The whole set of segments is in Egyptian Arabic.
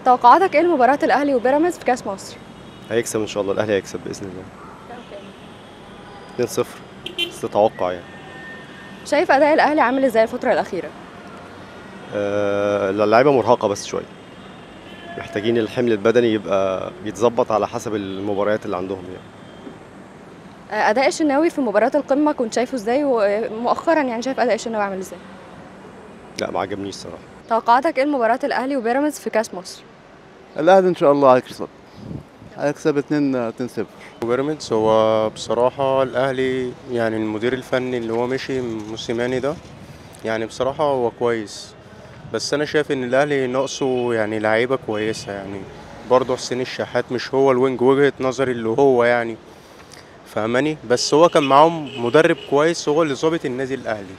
توقعاتك ايه لمباراة الاهلي وبيراميدز في كاس مصر؟ هيكسب ان شاء الله الاهلي هيكسب باذن الله 2-0 بس تتوقع يعني شايف اداء الاهلي عامل ازاي الفترة الأخيرة؟ آه اللعيبه مرهقه بس شويه محتاجين الحمل البدني يبقى يتظبط على حسب المباريات اللي عندهم يعني آه، اداء الشناوي في مباراة القمة كنت شايفه ازاي ومؤخرا يعني شايف اداء الشناوي عامل ازاي؟ لا ما عجبنيش الصراحه توقعاتك ايه لمباراة الاهلي وبيراميدز في كاس مصر؟ الاهلي ان شاء الله هيكسب هيكسب 2 2 0 وبيراميدز هو بصراحة الأهلي يعني المدير الفني اللي هو مشي موسيماني ده يعني بصراحة هو كويس بس أنا شايف إن الأهلي ناقصه يعني لعيبة كويسة يعني برضه حسين الشحات مش هو الوينج وجهة نظري اللي هو يعني فاهماني بس هو كان معاهم مدرب كويس هو اللي ظابط النادي الأهلي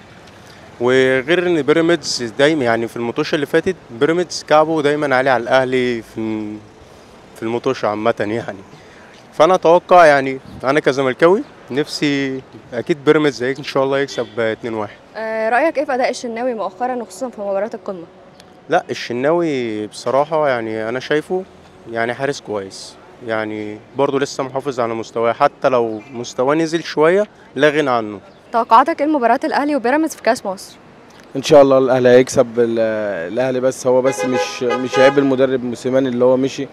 وغير ان بيراميدز دايما يعني في المطوشه اللي فاتت بيراميدز كعبه دايما عالي على الاهلي في في المطوشه عامه يعني فانا اتوقع يعني انا كزملكاوي نفسي اكيد بيراميدز ان شاء الله يكسب 2-1 آه، رأيك ايه في اداء الشناوي مؤخرا وخصوصا في مباراة القمة؟ لا الشناوي بصراحه يعني انا شايفه يعني حارس كويس يعني برضه لسه محافظ على مستواه حتى لو مستواه نزل شويه لا غنى عنه توقعاتك ايه لمباراة الاهلي وبيراميدز في كاس مصر؟ ان شاء الله الاهلي هيكسب ال- الاهلي بس هو بس مش مش عيب المدرب موسيماني اللي هو مشي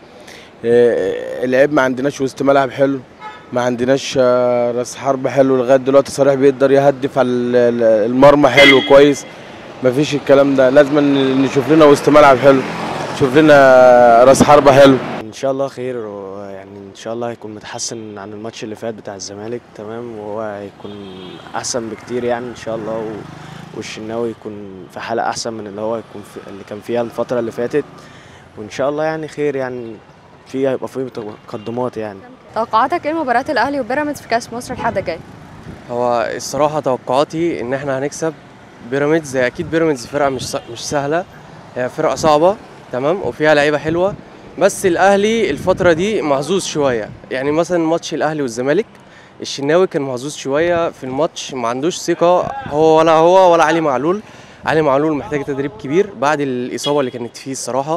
آه، العيب ما عندناش وسط ملعب حلو ما عندناش آه، راس حرب حلو لغايه دلوقتي صريح بيقدر يهدف على ال- ال- المرمى حلو كويس ما فيش الكلام ده لازم نشوف لنا وسط ملعب حلو نشوف لنا راس حربة حلو ان شاء الله خير ويعني ان شاء الله هيكون متحسن عن الماتش اللي فات بتاع الزمالك تمام وهو هيكون احسن بكتير يعني ان شاء الله و... والشناوي يكون في حالة احسن من اللي هو يكون في... اللي كان فيها الفترة اللي فاتت وان شاء الله يعني خير يعني في هيبقى في تقدمات يعني توقعاتك ايه لمباراة الاهلي وبيراميدز في كاس مصر الحد الجاي؟ هو الصراحة توقعاتي إن إحنا هنكسب بيراميدز هي أكيد بيراميدز فرقة مش س- مش سهلة هي فرقة صعبة تمام وفيها لعيبة حلوة بس الأهلي الفترة دي محظوظ شوية يعني مثلا ماتش الأهلي والزمالك الشناوي كان محظوظ شوية في الماتش ما عندوش ثقة هو ولا هو ولا علي معلول علي معلول محتاج تدريب كبير بعد الإصابة اللي كانت فيه الصراحة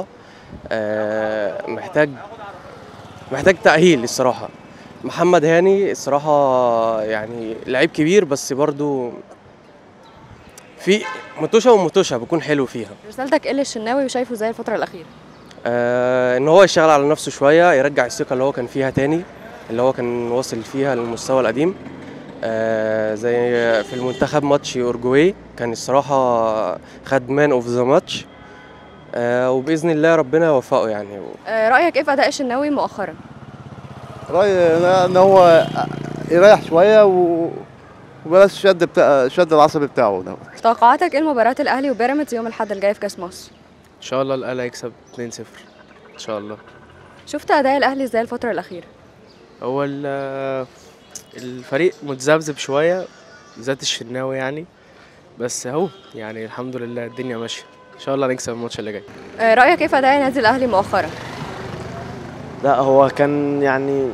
آه، محتاج محتاج تأهيل الصراحة محمد هاني الصراحة يعني لعيب كبير بس برضو في متوشة ومتوشة بيكون حلو فيها رسالتك ايه للشناوي وشايفه ازاي الفترة الأخيرة؟ آه ان هو يشتغل على نفسه شوية يرجع الثقة اللي هو كان فيها تاني اللي هو كان واصل فيها للمستوى القديم آه زي في المنتخب ماتش اورجواي كان الصراحة خد مان اوف ذا ماتش وبإذن الله ربنا يوفقه يعني آه، رأيك ايه في اداء الشناوي مؤخرا؟ رايي ان هو يريح شويه و... وبلاش الشد بتاع الشد العصبي بتاعه ده توقعاتك ايه لمباراة الاهلي وبيراميدز يوم الاحد الجاي في كاس مصر؟ ان شاء الله الاهلي هيكسب 2-0 ان شاء الله شفت اداء الاهلي ازاي الفترة الأخيرة؟ هو ال- الفريق متذبذب شويه بالذات الشناوي يعني بس اهو يعني الحمد لله الدنيا ماشيه ان شاء الله نكسب الماتش اللي جاي آه، رأيك ايه في اداء النادي الاهلي مؤخرا؟ لا هو كان يعني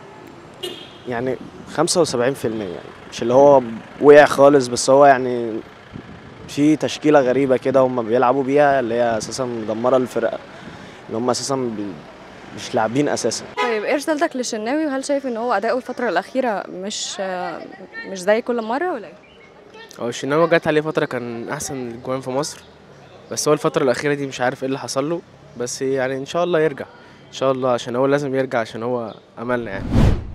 يعني 75% يعني مش اللي هو وقع خالص بس هو يعني في تشكيلة غريبة كده هم بيلعبوا بيها اللي هي أساسا مدمرة الفرقة اللي هم أساسا بي مش لاعبين أساسا طيب ايه رسالتك للشناوي وهل شايف ان هو اداؤه الفترة الأخيرة مش آه، مش زي كل مرة ولا ايه؟ هو الشناوي جت عليه فتره كان احسن الجوان في مصر بس هو الفتره الاخيره دي مش عارف ايه اللي حصل له بس يعني ان شاء الله يرجع ان شاء الله عشان هو لازم يرجع عشان هو املنا يعني